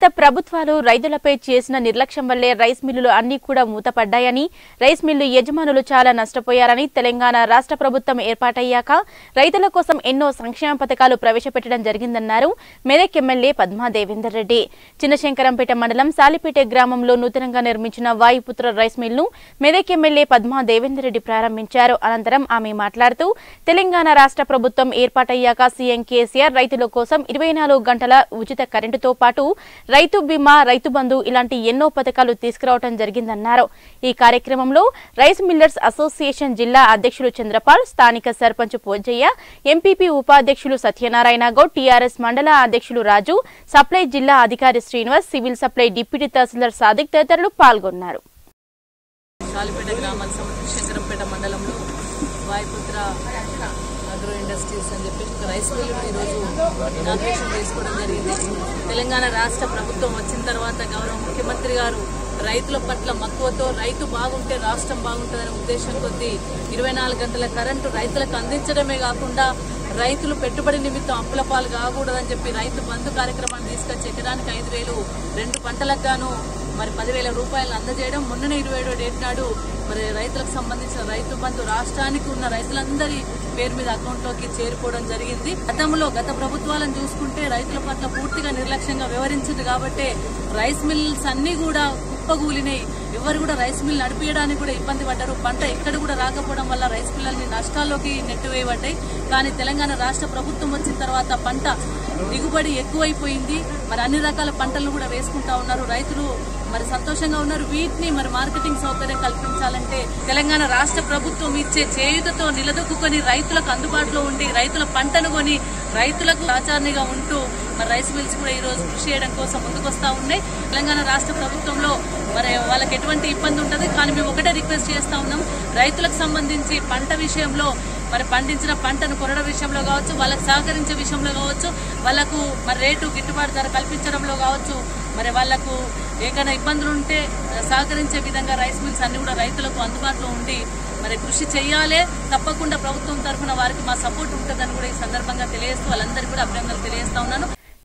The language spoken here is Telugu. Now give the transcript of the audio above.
గత ప్రభుత్వాలు రైతులపై చేసిన నిర్లక్ష్యం వల్లే రైస్ మిల్లులు అన్ని కూడా మూతపడ్డాయని రైస్ మిల్లు యజమానులు చాలా నష్టపోయారని తెలంగాణ రాష్ట్ర ప్రభుత్వం ఏర్పాటయ్యాక రైతుల కోసం ఎన్నో సంక్షేమ పథకాలు ప్రవేశపెట్టడం జరిగిందన్నారు మెదక్ ఎమ్మెల్యే పద్మా దేవేందర్ రెడ్డి చిన్నశంకరంపేట మండలం సాలిపేట గ్రామంలో నూతనంగా నిర్మించిన వాయుపుత్ర రైస్ మిల్ను మెదక్ ఎమ్మెల్యే పద్మా దేవేందర్ రెడ్డి ప్రారంభించారు అనంతరం ఆమె మాట్లాడుతూ తెలంగాణ రాష్ట్ర ప్రభుత్వం ఏర్పాటయ్యాక సీఎం కేసీఆర్ రైతుల కోసం ఇరవై నాలుగు గంటల ఉచిత కరెంటుతో పాటు రైతు బీమా రైతు బంధు ఇలాంటి ఎన్నో పథకాలు తీసుకురావడం జరిగిందన్నారు ఈ కార్యక్రమంలో రైస్ మిల్లర్స్ అసోసియేషన్ జిల్లా అధ్యక్షులు చంద్రపాల్ స్థానిక సర్పంచ్ పోజయ్య ఎంపీపీ ఉపాధ్యక్షులు సత్యనారాయణ గౌడ్ టీఆర్ఎస్ మండల అధ్యక్షులు రాజు సప్లై జిల్లా అధికారి శ్రీనివాస్ సివిల్ సప్లై డిప్యూటీ తహసీల్దార్ సాదిక్ తదితరులు పాల్గొన్నారు కాలిపేట గ్రామానికి సంబంధించి శంకరంపేట మండలంలో వాయుపుత్ర అగ్రో ఇండస్ట్రీస్ అని చెప్పేసి ఒక రైస్ మిల్లు ఈరోజు ఇనాగ్రేషన్ చేసుకోవడం జరిగింది తెలంగాణ రాష్ట్ర ప్రభుత్వం వచ్చిన తర్వాత గౌరవ ముఖ్యమంత్రి గారు రైతుల పట్ల మక్కువతో రైతు బాగుంటే రాష్ట్రం బాగుంటుందనే ఉద్దేశం కొద్దీ ఇరవై నాలుగు గంటల కరెంటు రైతులకు అందించడమే కాకుండా రైతులు పెట్టుబడి నిమిత్తం అప్పుల పాలు కాకూడదని చెప్పి రైతు బంధు కార్యక్రమాన్ని తీసుకొచ్చి ఎకరానికి ఐదు వేలు రెండు పంటలకు గాను మరి పదివేల రూపాయలను అందజేయడం మొన్ననే ఇరవై ఏడో డేట్ నాడు మరి రైతులకు సంబంధించిన రైతు బంధు రాష్ట్రానికి ఉన్న రైతులందరి పేరు మీద అకౌంట్లోకి చేరిపోవడం జరిగింది గతంలో గత ప్రభుత్వాలను చూసుకుంటే రైతుల పట్ల పూర్తిగా నిర్లక్ష్యంగా వ్యవహరించింది కాబట్టి రైస్ మిల్స్ అన్ని కూడా కుప్పగూలినాయి ఎవరు కూడా రైస్ మిల్ నడిపించడానికి కూడా ఇబ్బంది పడ్డారు పంట ఎక్కడ కూడా రాకపోవడం వల్ల రైస్ మిల్లల్ని నష్టాల్లోకి నెట్టివేయబడ్డాయి కానీ తెలంగాణ రాష్ట్ర ప్రభుత్వం వచ్చిన తర్వాత పంట దిగుబడి ఎక్కువైపోయింది మరి అన్ని రకాల పంటలను కూడా వేసుకుంటా ఉన్నారు రైతులు మరి సంతోషంగా ఉన్నారు వీటిని మరి మార్కెటింగ్ సౌకర్యం కల్పించాలంటే తెలంగాణ రాష్ట్ర ప్రభుత్వం ఇచ్చే చేయుతతో నిలదొక్కుని రైతులకు అందుబాటులో ఉండి రైతుల పంటను కొని రైతులకు ఆచారణగా ఉంటూ మరి రైస్ మిల్స్ కూడా ఈ రోజు కృషి చేయడం కోసం ముందుకొస్తా ఉన్నాయి తెలంగాణ రాష్ట్ర ప్రభుత్వంలో మరి వాళ్ళకి ఎటువంటి ఇబ్బంది ఉండదు కానీ మేము ఒకటే రిక్వెస్ట్ చేస్తా ఉన్నాం రైతులకు సంబంధించి పంట విషయంలో మరి పండించిన పంటను కొనడం విషయంలో కావచ్చు వాళ్ళకి సహకరించే విషయంలో కావచ్చు వాళ్ళకు మరి రేటు గిట్టుబాటు ధర కల్పించడంలో కావచ్చు మరి వాళ్ళకు ఏకైనా ఇబ్బందులు ఉంటే సహకరించే విధంగా రైస్ మిల్స్ అన్ని కూడా రైతులకు అందుబాటులో ఉండి మరి కృషి చేయాలి తప్పకుండా ప్రభుత్వం తరఫున వారికి మా సపోర్ట్ ఉంటుందని కూడా ఈ సందర్భంగా తెలియజేస్తూ వాళ్ళందరికీ కూడా అభినందనలు తెలియజేస్తా ఉన్నాను